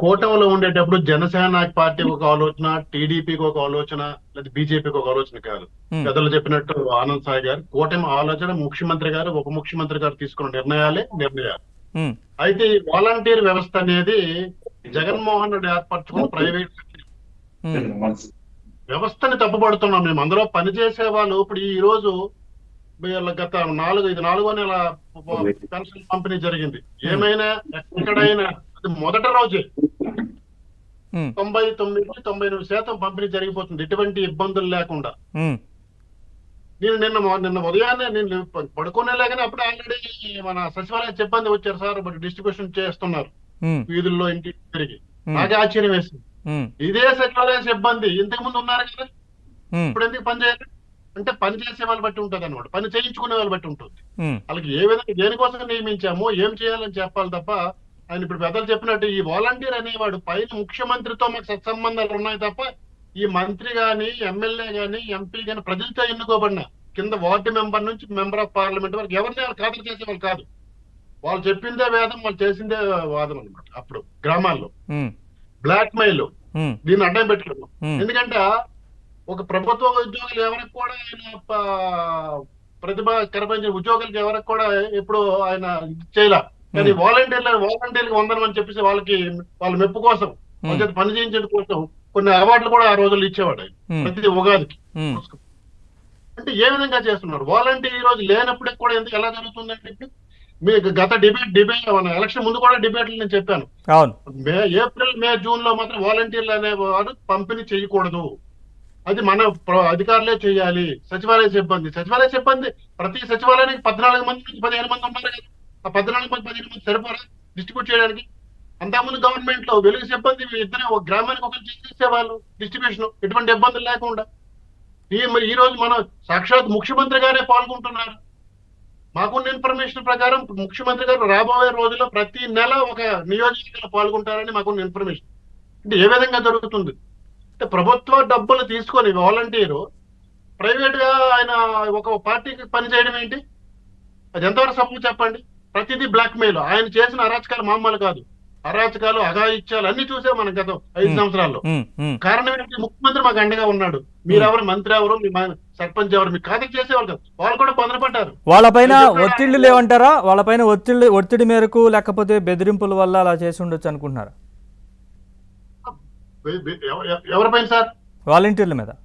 కూటమిలో ఉండేటప్పుడు జనసేన పార్టీ ఒక ఆలోచన టీడీపీకి ఒక ఆలోచన లేదా బీజేపీకి ఒక ఆలోచన కాదు ఉమ్, పెద్దలు చెప్పినట్టు ఆనంద్ సాయి గారు కూటమి ఆలోచన ముఖ్యమంత్రి గారు ఉప ముఖ్యమంత్రి గారు తీసుకున్న నిర్ణయాలే నిర్ణయాలు ఉమ్, అయితే ఈ వాలంటీర్ వ్యవస్థ అనేది జగన్మోహన్ రెడ్డి ఏర్పరచుకున్న ప్రైవేట్ ఉమ్, వ్యవస్థని తప్పుపడుతున్నాం మేము అందులో పనిచేసే వాళ్ళు ఇప్పుడు ఈ రోజు వీళ్ళ గత నాలుగు ఇది నాలుగో నెల పెన్షన్ పంపిణీ జరిగింది ఏమైనా ఎక్కడైనా అది మొదటి రోజే ఉమ్, తొంభై తొమ్మిది తొంభై ఎనిమిది శాతం పంపిణీ జరిగిపోతుంది ఎటువంటి ఇబ్బందులు లేకుండా ఉమ్, నేను నిన్న మొ- నిన్న ఉదయాన్నే నేను ప- పడుకునే లేకనే అప్పుడే ఆల్రెడీ మన సచివాలయం సిబ్బంది వచ్చారు సార్ బట్ డిస్ట్రిబ్యూషన్ చేస్తున్నారు ఉమ్, వీధుల్లో ఇంటికి తిరిగి ఉమ్, నాకే ఆశ్చర్యం వేసింది ఉమ్, ఇదే సచివాలయ సిబ్బంది ఇంతకు ముందు ఉన్నారు కదా ఉమ్, ఇప్పుడు ఎందుకు పని చేయాలి అంటే పని చేసే వాళ్ళు బట్టి ఉంటుంది అనమాట పని చేయించుకునే వాళ్ళు బట్టి ఉంటుంది ఉమ్, వాళ్ళకి ఏ విధంగా దేనికోసం నియమించామో ఏం చేయాలని చెప్పాలి తప్ప ఆయన ఇప్పుడు పెద్దలు చెప్పినట్టు ఈ వాలంటీర్ అనేవాడు పైన ముఖ్యమంత్రితో మాకు సత్సంబంధాలు ఉన్నాయి తప్ప ఈ మంత్రి గాని ఎమ్మెల్యే గాని ఎంపీ గాని ప్రజలతో ఎన్నుకోబడిన కింద వార్డు మెంబర్ నుంచి మెంబర్ ఆఫ్ పార్లమెంట్ వరకు ఎవరిని వాళ్ళు ఖాతరు చేసే వాళ్ళు కాదు వాళ్ళు చెప్పిందే వేదం వాళ్ళు చేసిందే వాదం అనమాట అప్పుడు గ్రామాల్లో ఉమ్, బ్లాక్ మెయిల్ ఉమ్, దీన్ని అడ్డం పెట్టుకున్నాం ఉమ్, ఎందుకంటే ఒక ప్రభుత్వ ఉద్యోగులు ఎవరికి కూడా ఆయన ప- ప్రతిభ కనపరిచిన ఉద్యోగులకి ఎవరికి కూడా ఎప్పుడు ఆయన ఇది చేయలే కానీ Hmm. వాలంటీర్లు వాలంటీర్లకు వందనం అని చెప్పేసి వాళ్ళకి వాళ్ళ మెప్పు కోసం వాళ్ళ చేత పని చేయించడం కోసం కొన్ని అవార్డులు కూడా ఆ రోజుల్లో ఇచ్చేవాడు ఆయన ఉమ్, ప్రతి ఉగాదికి ఉమ్, అంటే ఏ విధంగా చేస్తున్నారు వాలంటీర్ ఈ రోజు లేనప్పటికి కూడా ఎందుకు ఎలా జరుగుతుందంటే ఇప్పుడు మీకు గత డిబేట్ డిబేట్ మన ఎలక్షన్ ముందు కూడా డిబేట్లు నేను చెప్పాను అవును మే ఏప్రిల్ మే జూన్ లో మాత్రం వాలంటీర్లు అనేవారు పంపిణీ చేయకూడదు అది మన ప్ర- అధికారులే చేయాలి సచివాలయ సిబ్బంది సచివాలయ సిబ్బంది ప్రతి సచివాలయానికి పద్నాలుగు మంది నుంచి పదిహేను మంది ఉన్నారు కదా ఆ పద్నాలుగు మంది పదిహేను మంది సరిపోరా డిస్ట్రిబ్యూట్ చేయడానికి అంతకుముందు గవర్నమెంట్ లో వెలుగు సిబ్బంది ఇద్దరే ఒక గ్రామానికి ఒకరు చేసేవాళ్ళు డిస్ట్రిబ్యూషన్ ఎటువంటి ఇబ్బందులు లేకుండా ఈ మరి ఈ రోజు మనం సాక్షాత్ ముఖ్యమంత్రి గారే పాల్గొంటున్నారు మాకున్న ఇన్ఫర్మేషన్ ప్రకారం ముఖ్యమంత్రి గారు రాబోయే రోజుల్లో ప్రతి నెల ఒక నియోజకవర్గంలో పాల్గొంటారని మాకున్న ఇన్ఫర్మేషన్ అంటే ఏ విధంగా జరుగుతుంది అంటే ప్రభుత్వ డబ్బులు తీసుకొని వాలంటీరు ప్రైవేట్ గా ఆయన ఒక పార్టీకి పని చేయడం ఏంటి అది ఎంతవరకు సపోర్ట్ చెప్పండి ప్రతిదీ బ్లాక్ మెయిల్ ఆయన చేసిన అరాచకాలు మామూలు కాదు అరాచకాలు అఘాయిత్యాలు అన్ని చూసే మనం గత ఐదు Hmm. సంవత్సరాల్లో ఉమ్, ఉమ్, కారణం ఏంటి ముఖ్యమంత్రి మాకు అండగా ఉన్నాడు మీరెవరు మంత్రి ఎవరు మీ మా- సర్పంచ్ ఎవరు మీ ఖాతా చేసేవాళ్ళు కాదు వాళ్ళు కూడా పొందపడ్డారు వాళ్ళపైన నేను చెప్పాను. ఒత్తిళ్లు లేవంటారా వాళ్ళపైన ఒత్తిడి ఒత్తిడి మేరకు లేకపోతే బెదిరింపుల వల్ల అలా చేసి ఉండొచ్చు అనుకుంటున్నారా బె- బె- ఎవ- ఎవ- ఎవరిపైన సార్ వాలంటీర్ల మీద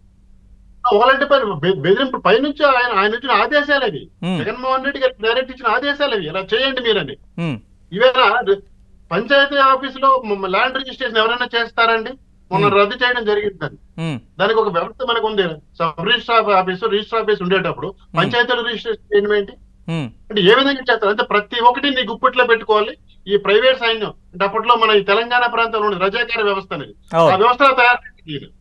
వాలంటీర్ పైన బె- బెదిరింపు పైనుంచి ఆయన ఆయన ఇచ్చిన ఆదేశాలు అవి ఉమ్, జగన్మోహన్ రెడ్డి గారు డైరెక్ట్ ఇచ్చిన ఆదేశాలు అవి ఇలా చేయండి మీరని ఉమ్, ఇవేనా పంచాయతీ ఆఫీస్ లో ల్యాండ్ రిజిస్ట్రేషన్ ఎవరైనా చేస్తారండి మొన్న Hmm. రద్దు చేయడం జరిగింది దాన్ని ఉమ్, దానికి ఒక వ్యవస్థ మనకు ఉంది sub registrar office registrar office ఉండేటప్పుడు పంచాయతీలు రిజిస్ట్రేషన్ చేయడం ఏంటి ఉమ్, అంటే ఏ విధంగా చేస్తారు అంటే ప్రతి ఒక్కటి నీ గుప్పిట్లో పెట్టుకోవాలి ఈ ప్రైవేట్ సైన్యం అంటే అప్పట్లో మన ఈ తెలంగాణ ప్రాంతంలో ఉండేది రజాకార వ్యవస్థ అనేది ఆ అవును వ్యవస్థ తయారు చేసింది ఈయన.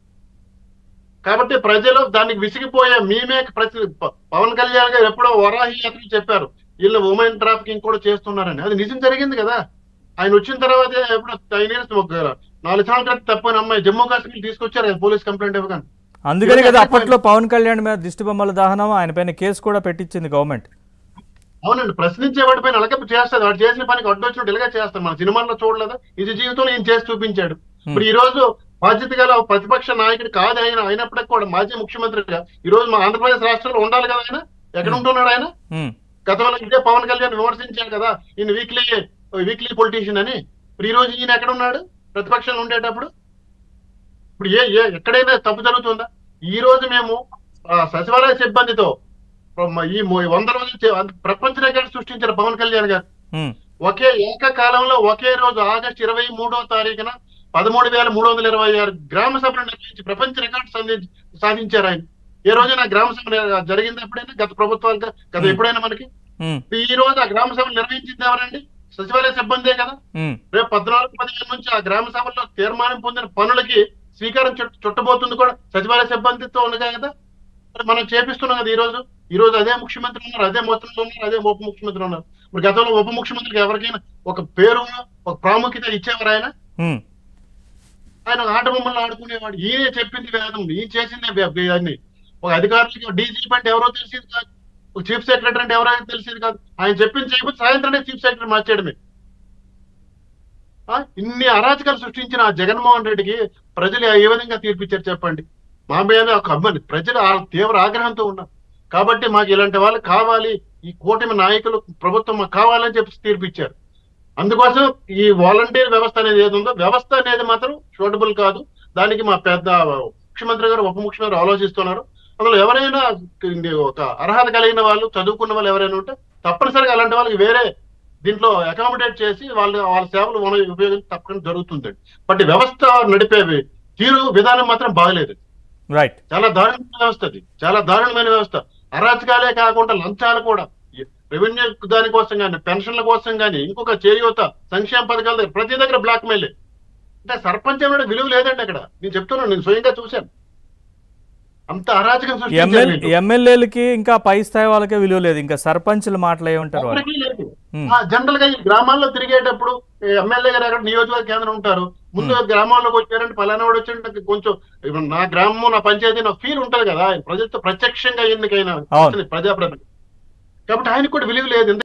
కాబట్టి ప్రజలు దానికి విసిగిపోయే మేమే ప్రతి ప- పవన్ కళ్యాణ్ గారు ఎప్పుడో వరాహి యాత్రలు చెప్పారు వీళ్ళు ఉమెన్ ట్రాఫికింగ్ కూడా చేస్తున్నారని అది నిజం జరిగింది కదా ఆయన వచ్చిన తర్వాత ఎప్పుడు ఆయన ఏం ఒక నాలుగు సంవత్సరాల క్రితం తప్పని అమ్మాయి జమ్మూ కాశ్మీర్ తీసుకొచ్చారు ఆయన పోలీస్ కంప్లైంట్ ఇవ్వగానే అందుకని కదా అప్పట్లో పవన్ కళ్యాణ్ మీద దిష్టి బొమ్మల దహనం ఆయన పైన కేసు కూడా పెట్టించింది గవర్నమెంట్ అవునండి ప్రశ్నించే వాడి పైన అలాగే చేస్తారు వాడు చేసిన పనికి అడ్డు వచ్చినట్టు ఇలాగే చేస్తారు మన సినిమాల్లో చూడలేదా ఇది జీవితంలో ఈయన చేసి చూపించాడు ఇప్పుడు ఈ రోజు బాధ్యత గల ప్రతిపక్ష నాయకుడు కాదు ఆయన అయినప్పటికీ కూడా మాజీ ముఖ్యమంత్రిగా ఈ రోజు మా ఆంధ్రప్రదేశ్ రాష్ట్రంలో ఉండాలి కదా ఆయన ఎక్కడ ఉంటున్నాడు ఆయన ఉమ్, గతంలో ఇదే పవన్ కళ్యాణ్ విమర్శించాడు కదా ఈయన వీక్లీ వీక్లీ పొలిటీషియన్ అని ఇప్పుడు ఈ రోజు ఈయన ఎక్కడ ఉన్నాడు ప్రతిపక్షంలో ఉండేటప్పుడు ఇప్పుడు ఏ ఏ ఎక్కడైనా తప్పు జరుగుతుందా ఈ రోజు మేము ఆ, సచివాలయ సిబ్బందితో మ- ఈ మొ- వంద రోజులు చే- ప్రపంచ రికార్డు సృష్టించారు పవన్ కళ్యాణ్ గారు ఉమ్, ఒకే ఏకకాలంలో ఒకే రోజు ఆగస్టు ఇరవై మూడో తారీఖున పదమూడు వేల మూడు వందల ఇరవై ఆరు గ్రామ సభలు నిర్వహించి ప్రపంచ రికార్డు సంధి- సాధించారు ఆయన ఏ రోజైనా గ్రామ సభ ని- జరిగింది ఎప్పుడైనా గత ప్రభుత్వాలు గత Hmm. ఎప్పుడైనా మనకి ఉమ్, ఈ రోజు ఆ గ్రామ సభలు నిర్వహించింది ఎవరండి సచివాలయ సిబ్బందే కదా ఉమ్, రేపు పద్నాలుగు పదిహేను నుంచి ఆ గ్రామ సభల్లో తీర్మానం పొందిన పనులకి స్వీకారం చుట్ట- చుట్టబోతుంది కూడా సచివాలయ సిబ్బందితో ఉండగా కదా మరి మనం చేపిస్తున్నాం కదా ఈ రోజు ఈ రోజు అదే ముఖ్యమంత్రి ఉన్నారు అదే మంత్రులు ఉన్నారు అదే ఉప ముఖ్యమంత్రి ఉన్నారు మరి గతంలో ఉప ముఖ్యమంత్రికి ఎవరికైనా ఒక పేరు ఒక ప్రాముఖ్యత ఇచ్చేవారు ఆయన ఉమ్, ఆయన ఆట బొమ్మలు ఆడుకునేవాడు ఈయనే చెప్పింది వేదం ఈయన చేసిందే వే- వే- అన్ని ఒక అధికారులకి డీజీపీ అంటే ఎవరో తెలిసేది కాదు ఒక చీఫ్ సెక్రటరీ అంటే ఎవరో తెలిసేది కాదు ఆయన చెప్పింది చేయకపోతే సాయంత్రం చీఫ్ సెక్రటరీ మార్చేయడమే ఆ, ఇన్ని అరాచకాలు సృష్టించిన ఆ జగన్మోహన్ రెడ్డికి ప్రజలు ఏ విధంగా తీర్పిచ్చారు చెప్పండి మా మీద ఒక అమ్మని ప్రజలు ఆ తీవ్ర ఆగ్రహంతో ఉన్నారు కాబట్టి మాకు ఇలాంటి వాళ్ళు కావాలి ఈ కూటమి నాయకులు ప్రభుత్వం మాకు కావాలని చెప్పి తీర్పిచ్చారు అందుకోసం ఈ వాలంటీర్ వ్యవస్థ అనేది ఏది ఉందో వ్యవస్థ అనేది మాత్రం షూటబుల్ కాదు దానికి మా పెద్ద ముఖ్యమంత్రి గారు ఉప ముఖ్యమంత్రి ఆలోచిస్తున్నారు అందులో ఎవరైనా ఇది ఒక అర్హత కలిగిన వాళ్ళు చదువుకున్న వాళ్ళు ఎవరైనా ఉంటే తప్పనిసరిగా అలాంటి వాళ్ళకి వేరే దీంట్లో అకామిడేట్ చేసి వాళ్ళు వాళ్ళ సేవలు మనం ఉపయోగించి తప్పకుండా జరుగుతుందండి బట్ ఈ వ్యవస్థ నడిపే తీరు విధానం మాత్రం బాగలేదు రైట్ చాలా దారుణమైన వ్యవస్థ అది చాలా దారుణమైన వ్యవస్థ అరాచకాలే కాకుండా లంచాలు కూడా రెవెన్యూ దానికోసం కానీ పెన్షన్ల కోసం కానీ ఇంకొక చేయూత సంక్షేమ పథకాల దగ్గర ప్రతి దగ్గర బ్లాక్ మెయిల్ అంటే సర్పంచ్ అనే విలువ లేదండి అక్కడ నేను చెప్తున్నాను నేను స్వయంగా చూశాను అంత అరాచకం సృష్టించారు ఎమ్మెల్యే వీళ్ళు. ఎమ్మెల్యేలకి ఇంకా పై స్థాయి వాళ్ళకే విలువ లేదు ఇంకా సర్పంచుల మాటలు ఏమంటారు వాళ్ళు ఎవరికీ లేదు. ఉమ్. ఆ, జనరల్ గా ఈ గ్రామాల్లో తిరిగేటప్పుడు ఈ ఎమ్మెల్యే గారు అక్కడ నియోజకవర్గ కేంద్రం ఉంటారు ముందు గ్రామాల్లోకి వచ్చారంటే పలానా వాడు వచ్చారంటే కొంచెం ఇప్పుడు నా గ్రామం నా పంచాయతీ నా ఫీల్ ఉంటది కదా ఆయన ప్రజలతో ప్రత్యక్షంగా ఎన్నికైన అవును. ప్రజాప్రతినిధి కాబట్టి ఆయనకు కూడా విలువ లేదు